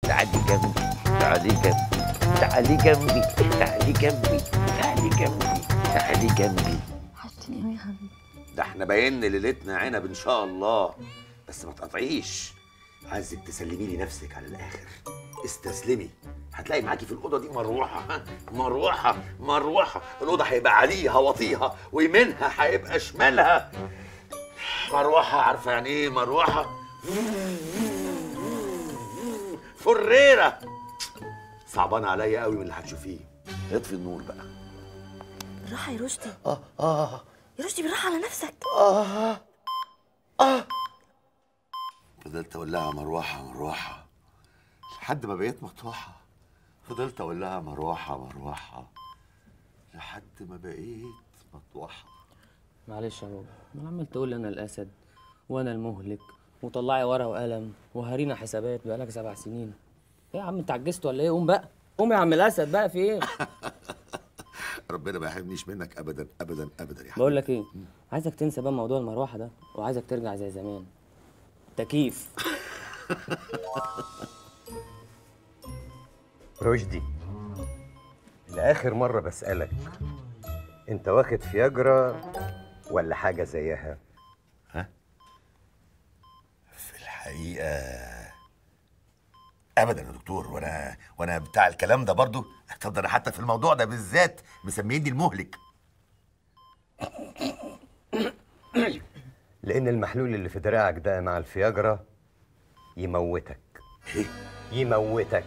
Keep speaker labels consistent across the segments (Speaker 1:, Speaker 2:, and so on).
Speaker 1: تعالي جنبي تعالي جنبي تعالي جنبي تعالي جنبي تعالي جنبي تعالي جنبي
Speaker 2: وحشتني قوي يا حبيبي
Speaker 1: ده احنا باين ليلتنا عنب ان شاء الله بس ما تقطعيش عايزك تسلمي لي نفسك على الاخر استسلمي هتلاقي معاكي في الاوضه دي مروحه ها؟ مروحه مروحه الاوضه هيبقى عليها وطيها ويمينها هيبقى شمالها مروحه عارفه يعني ايه مروحه فريره صعبان عليا قوي من اللي هتشوفيه اطفي النور بقى
Speaker 2: بالراحه يا رشدي
Speaker 1: اه اه
Speaker 2: يا رشدي بالراحه على نفسك
Speaker 1: آه آه فضلت أقول لها مروحة مروحة لحد ما بقيت مطوحة فضلت أقول لها مروحة مروحة لحد ما بقيت مطوحة
Speaker 3: معلش يا بابا ما عمال تقول لي انا الاسد وانا المهلك وطلعي ورقه وقلم وهارينا حسابات بقالك سبع سنين ايه يا عم انت عجزت ولا ايه قوم بقى قوم يا عم الاسد بقى في ايه
Speaker 1: ربنا ما يحرمنيش منك أبدا أبدا أبدا يا حبيبي
Speaker 3: بقول لك ايه عايزك تنسى بقى موضوع المروحه ده وعايزك ترجع زي زمان تكييف
Speaker 4: رشدي لآخر مرة بسألك أنت واخد فياجرا ولا حاجة زيها؟
Speaker 1: في الحقيقة أبدا يا دكتور وأنا وأنا بتاع الكلام ده برضو طب ده أنا حتى في الموضوع ده بالذات مسميني المهلك
Speaker 4: لأن المحلول اللي في دراعك ده مع الفياجرا يموتك
Speaker 1: إيه؟
Speaker 4: يموتك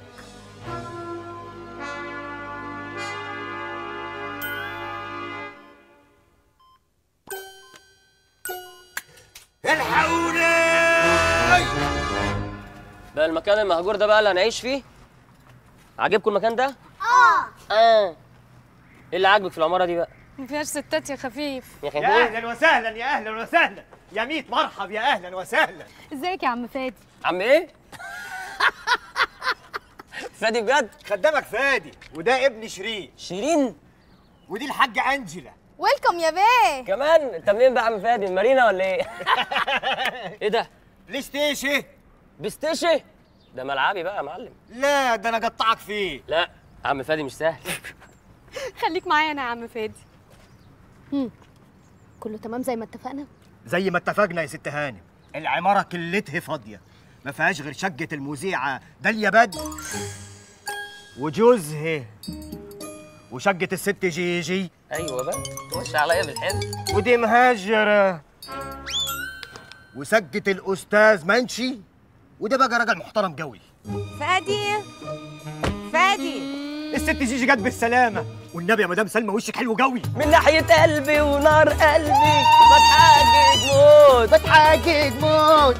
Speaker 1: الحقوني
Speaker 3: ده المكان المهجور ده بقى اللي هنعيش فيه عاجبكم المكان ده اه اه ايه اللي عاجبك في العماره دي بقى
Speaker 5: ما فيهاش ستات يا خفيف
Speaker 3: يا
Speaker 6: يا
Speaker 3: خفيف
Speaker 6: اهلا وسهلا يا اهلا وسهلا يا ميت مرحب يا اهلا وسهلا
Speaker 5: ازيك يا عم فادي
Speaker 3: عم ايه فادي بجد
Speaker 6: خدامك فادي وده ابن شيرين
Speaker 3: شيرين
Speaker 6: ودي الحاجه انجلا
Speaker 5: ويلكم يا بيه
Speaker 3: كمان انت منين بقى يا عم فادي المارينا ولا ايه ايه ده
Speaker 6: بلاي ستيشن
Speaker 3: بستيشن ده ملعبي بقى يا معلم
Speaker 6: لا ده انا قطعك فيه
Speaker 3: لا عم فادي مش سهل
Speaker 5: خليك معايا انا يا عم فادي
Speaker 2: كله تمام زي ما اتفقنا
Speaker 6: زي ما اتفقنا يا ست هانم العماره كلتها فاضيه ما فيهاش غير شقه المذيعه داليا بدر وجوزها وشقه الست جيجي
Speaker 3: ايوه بقى تخش عليا بالحلو
Speaker 6: ودي مهاجره وسقه الاستاذ منشي وده بقى راجل محترم قوي
Speaker 7: فادي فادي
Speaker 6: الست جيجي جت بالسلامه والنبي يا مدام سلمى وشك حلو قوي
Speaker 3: من ناحية قلبي ونار قلبي بتحاجج موت
Speaker 6: بتحاجج موت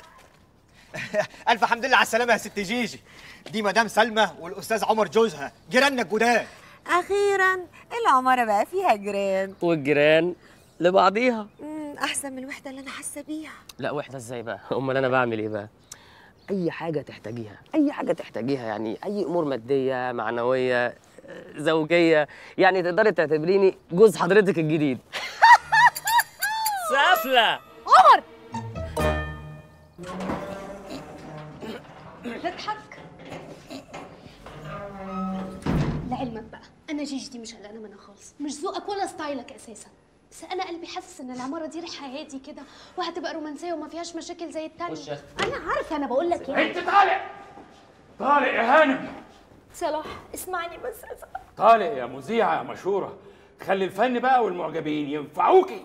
Speaker 6: الف حمد لله على السلامه يا ست جيجي دي مدام سلمى والاستاذ عمر جوزها جيراننا الجداد
Speaker 7: اخيرا العماره بقى فيها جيران
Speaker 3: والجيران لبعضيها
Speaker 7: مم، احسن من الوحده اللي انا حاسه بيها
Speaker 3: لا واحدة ازاي بقى امال انا بعمل ايه بقى اي حاجة تحتاجيها اي حاجة تحتاجيها يعني اي امور مادية معنوية آه، زوجية يعني تقدري تعتبريني جوز حضرتك الجديد سافلة
Speaker 5: عمر تضحك
Speaker 8: لعلمك بقى انا جيجي دي مش قلقانه منها خالص مش ذوقك ولا ستايلك اساسا بس انا قلبي حاسس ان العماره دي ريحه هادي كده وهتبقى رومانسيه وما فيهاش مشاكل زي التانية
Speaker 3: وش يا
Speaker 8: انا عارفه انا بقول لك يعني
Speaker 9: انت طالع طالع يا هانم
Speaker 8: صلاح اسمعني بس يا صلاح
Speaker 9: طالع يا مذيعة يا مشهورة خلي الفن بقى والمعجبين ينفعوكي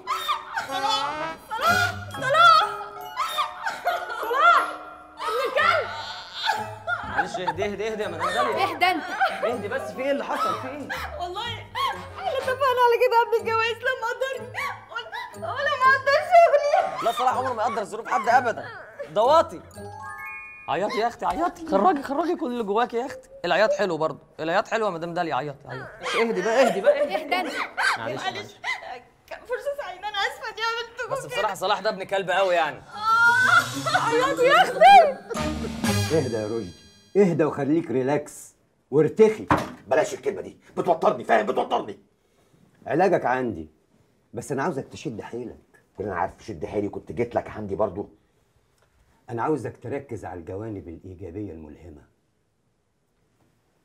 Speaker 3: معلش اهدي اهدي اهدي يا مدام داليا
Speaker 5: اهدى انت
Speaker 3: اهدي بس في ايه اللي حصل في ايه
Speaker 7: والله احنا اتفقنا على كده قبل الجواز لما قدرني ولا ما قدر شغلي
Speaker 3: لا صلاح عمره ما يقدر ظروف حد ابدا ده واطي عيطي يا اختي عيطي خرجي خرجي كل اللي جواكي يا اختي العياط حلو برضه العياط حلو يا مدام داليا عيطي عيطي اهدي بقى اهدي بقى اهدي
Speaker 5: اهدى انت
Speaker 3: معلش معلش
Speaker 7: كان فرصه سعيده انا اسفه دي عملت
Speaker 3: بس بصراحه صلاح ده ابن كلب قوي يعني
Speaker 7: عيطوا يا اختي
Speaker 4: اهدى يا رشدي اهدى وخليك ريلاكس وارتخي
Speaker 1: بلاش الكلمة دي بتوترني فاهم بتوترني
Speaker 4: علاجك عندي بس أنا عاوزك تشد حيلك
Speaker 1: انا عارف شد حيلي كنت جيت لك عندي برضو
Speaker 4: أنا عاوزك تركز على الجوانب الإيجابية الملهمة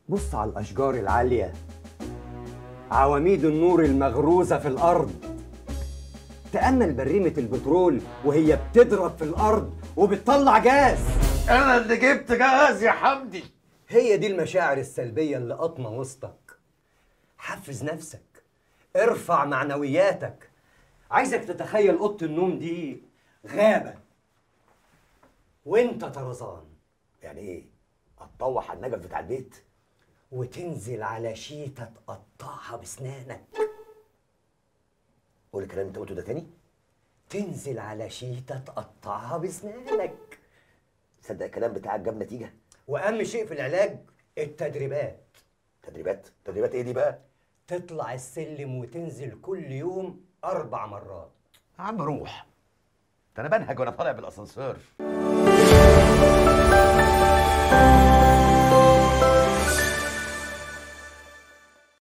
Speaker 4: بص على الأشجار العالية عواميد النور المغروزة في الأرض تأمل بريمة البترول وهي بتضرب في الأرض وبتطلع جاز
Speaker 1: انا اللي جبت جاز يا حمدي
Speaker 4: هي دي المشاعر السلبية اللي قطمة وسطك حفز نفسك ارفع معنوياتك عايزك تتخيل أوضة النوم دي غابة وانت طرزان
Speaker 1: يعني ايه اتطوح على النجف بتاع البيت
Speaker 4: وتنزل على شيتة تقطعها بسنانك
Speaker 1: قول الكلام اللي انت قلته ده تاني
Speaker 4: تنزل على شيتة تقطعها بسنانك
Speaker 1: تصدق الكلام بتاعك جاب نتيجه
Speaker 4: وأهم شيء في العلاج التدريبات
Speaker 1: تدريبات تدريبات ايه دي بقى
Speaker 4: تطلع السلم وتنزل كل يوم أربع مرات
Speaker 1: يا عم روح ده انا بنهج وانا طالع بالاسانسير